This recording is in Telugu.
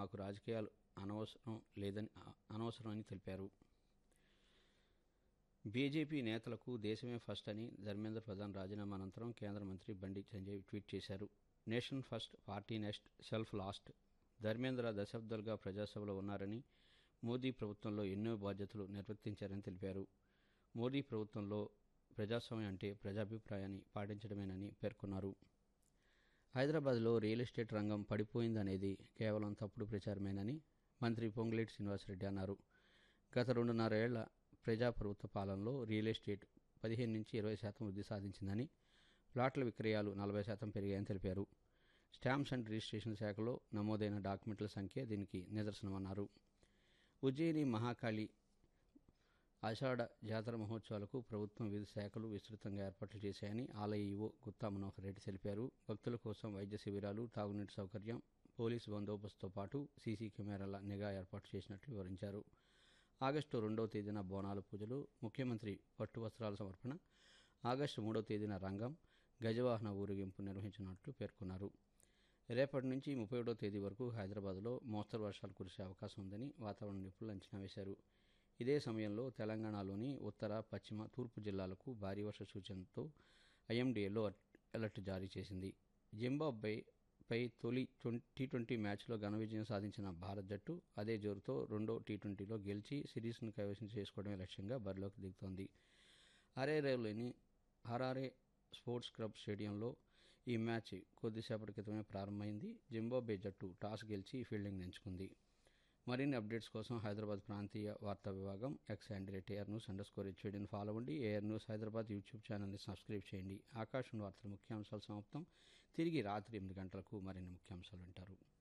మాకు రాజకీయాలు అనవసరం లేదని అనవసరమని తెలిపారు బీజేపీ నేతలకు దేశమే ఫస్ట్ అని ధర్మేంద్ర ప్రధాన్ రాజీనామా అనంతరం కేంద్ర మంత్రి బండి సంజయ్ ట్వీట్ చేశారు nation first party next self last Dharmendra దశాబ్దాలుగా ప్రజాసభలో ఉన్నారని మోదీ ప్రభుత్వంలో ఎన్నో బాధ్యతలు నిర్వర్తించారని తెలిపారు మోదీ ప్రభుత్వంలో ప్రజాస్వామ్యం అంటే ప్రజాభిప్రాయాన్ని పాటించడమేనని పేర్కొన్నారు హైదరాబాద్లో రియల్ ఎస్టేట్ రంగం పడిపోయిందనేది కేవలం తప్పుడు ప్రచారమేనని మంత్రి పొంగులేటి శ్రీనివాసరెడ్డి అన్నారు గత రెండున్నరేళ్ల ప్రజాప్రభుత్వ పాలనలో రియల్ ఎస్టేట్ పదిహేను నుంచి ఇరవై శాతం వృద్ధి సాధించిందని ప్లాట్ల విక్రయాలు నలభై శాతం పెరిగాయని తెలిపారు స్టాంప్స్ అండ్ రిజిస్ట్రేషన్ శాఖలో నమోదైన డాక్యుమెంట్ల సంఖ్య దీనికి నిదర్శనమన్నారు ఉజ్జయిని మహాకాళి ఆషాఢ జాతర మహోత్సవాలకు ప్రభుత్వం వివిధ శాఖలు విస్తృతంగా ఏర్పాట్లు చేశాయని ఆలయ ఈవో గుత్తా మనోహర్ రెడ్డి తెలిపారు భక్తుల కోసం వైద్య శిబిరాలు తాగునీటి సౌకర్యం పోలీసు బందోబస్తుతో పాటు సీసీ కెమెరాల నిఘా ఏర్పాటు చేసినట్లు వివరించారు ఆగస్టు రెండవ తేదీన బోనాల పూజలు ముఖ్యమంత్రి పట్టు వస్త్రాల సమర్పణ ఆగస్టు మూడవ తేదీన రంగం గజవాహన ఊరేగింపు నిర్వహించినట్లు పేర్కొన్నారు రేపటి నుంచి ముప్పై ఒకటో తేదీ వరకు హైదరాబాద్లో మోస్తరు వర్షాలు కురిసే అవకాశం ఉందని వాతావరణ నిపుణులు అంచనా వేశారు ఇదే సమయంలో తెలంగాణలోని ఉత్తర పశ్చిమ తూర్పు జిల్లాలకు భారీ వర్ష సూచనతో ఐఎండీఏలో అలర్ట్ జారీ చేసింది జింబాబ్వే పై తొలి టీ ట్వంటీ మ్యాచ్లో ఘన విజయం సాధించిన భారత్ జట్టు అదే జోరుతో రెండో టీ ట్వంటీలో గెలిచి సిరీస్ను కైవసం చేసుకోవడమే లక్ష్యంగా బరిలోకి దిగుతోంది హరేరేలోని హరారే స్పోర్ట్స్ క్లబ్ స్టేడియంలో ఈ మ్యాచ్ కొద్దిసేపటి క్రితమే ప్రారంభమైంది జింబాబ్వే జట్టు టాస్ గెలిచి ఫీల్డింగ్ ఎంచుకుంది మరిన్ని అప్డేట్స్ కోసం హైదరాబాద్ ప్రాంతీయ వార్తా విభాగం X handle A R news underscore హెచ్వీడీని ఫాలో అవ్వండి ఏఆర్ న్యూస్ హైదరాబాద్ యూట్యూబ్ ఛానల్ని సబ్స్క్రైబ్ చేయండి ఆకాశం వార్తల ముఖ్యాంశాలు సమాప్తం తిరిగి రాత్రి ఎనిమిది గంటలకు మరిన్ని ముఖ్యాంశాలు వింటారు